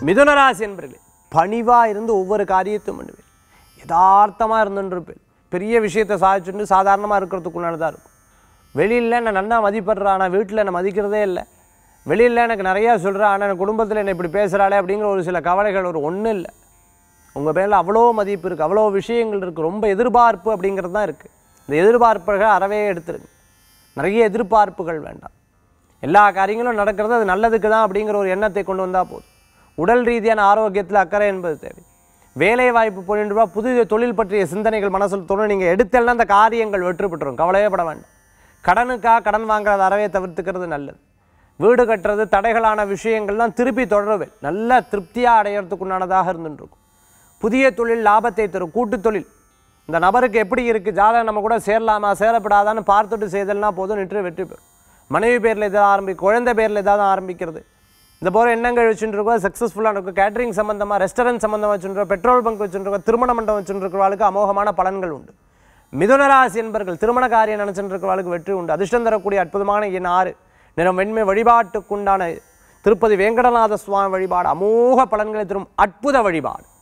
மிதுனராசி என்பர்களே பணிவாக இருந்து ஒவ்வொரு காரியத்தையும் பண்ணுவேன் யதார்த்தமாக இருந்துருப்பேன் பெரிய விஷயத்தை சாதிச்சுட்டு சாதாரணமாக இருக்கிறதுக்குள்ளானதாக இருக்கும் வெளியில் என்னை நன்னா மதிப்படுறா ஆனால் வீட்டில் என்னை மதிக்கிறதே இல்லை வெளியில் எனக்கு நிறையா சொல்கிறா ஆனால் என் குடும்பத்தில் என்னை இப்படி பேசுகிறாளே அப்படிங்கிற ஒரு சில கவலைகள் ஒரு ஒன்றும் இல்லை உங்கள் பேரில் அவ்வளோ மதிப்பு இருக்குது அவ்வளோ விஷயங்கள் இருக்குது ரொம்ப எதிர்பார்ப்பு அப்படிங்கிறது தான் இருக்குது இந்த எதிர்பார்ப்புகள் அறவே எடுத்துருங்க நிறைய எதிர்பார்ப்புகள் வேண்டாம் எல்லா காரியங்களும் நடக்கிறது அது நல்லதுக்கு தான் அப்படிங்கிற ஒரு எண்ணத்தை கொண்டு வந்தால் போதும் உடல் ரீதியான ஆரோக்கியத்தில் அக்கறை என்பது தேவை வேலை வாய்ப்பு போயிட்டு ரூபா புதிய தொழில் பற்றிய சிந்தனைகள் மனசில் தோணும் நீங்கள் எடுத்தெல்லாம் அந்த காரியங்கள் வெற்றி பெற்றுரும் கவலையே பட வேண்டாம் கடனுக்காக கடன் வாங்குறது அறவே தவிர்த்துக்கிறது நல்லது வீடு கட்டுறது தடைகளான விஷயங்கள்லாம் திருப்பி தொடரவே நல்ல திருப்தியாக அடையிறதுக்குண்டானதாக இருந்துருக்கும் புதிய தொழில் லாபத்தை தரும் கூட்டு தொழில் இந்த நபருக்கு எப்படி இருக்குது ஜாதகம் நம்ம கூட சேரலாமா சேரப்படாதான்னு பார்த்துட்டு செய்தல்னா போதும் நின்று வெற்றி பெறும் மனைவி பேரில் ஏதாவது ஆரம்பி குழந்தை பேரில் ஏதாவது ஆரம்பிக்கிறது இந்த போகிற எண்ணங்கள் வச்சுட்டு இருக்கோம் சக்ஸஸ்ஃபுல்லாக இருக்கும் கேட்டரிங் சம்மந்தமாக ரெஸ்டாரண்ட் சம்மந்தமாக வச்சுருக்கோம் பெட்ரோல் பங்க் வச்சுருக்கோம் திருமண மண்டபம் வச்சுருக்கிறவர்களுக்கு அமோகமான பலன்கள் உண்டு மிதுனராசி என்பர்கள் திருமண காரியம் நினச்சிட்டு இருக்கிறவர்களுக்கு வெற்றி உண்டு அதிர்ஷ்டம் தரக்கூடிய அற்புதமான எண் ஆறு நிறம் வெண்மை வழிபாட்டுக்குண்டான திருப்பதி வேங்கடநாத சுவாமி வழிபாடு அமோக பலன்களை தரும் அற்புத வழிபாடு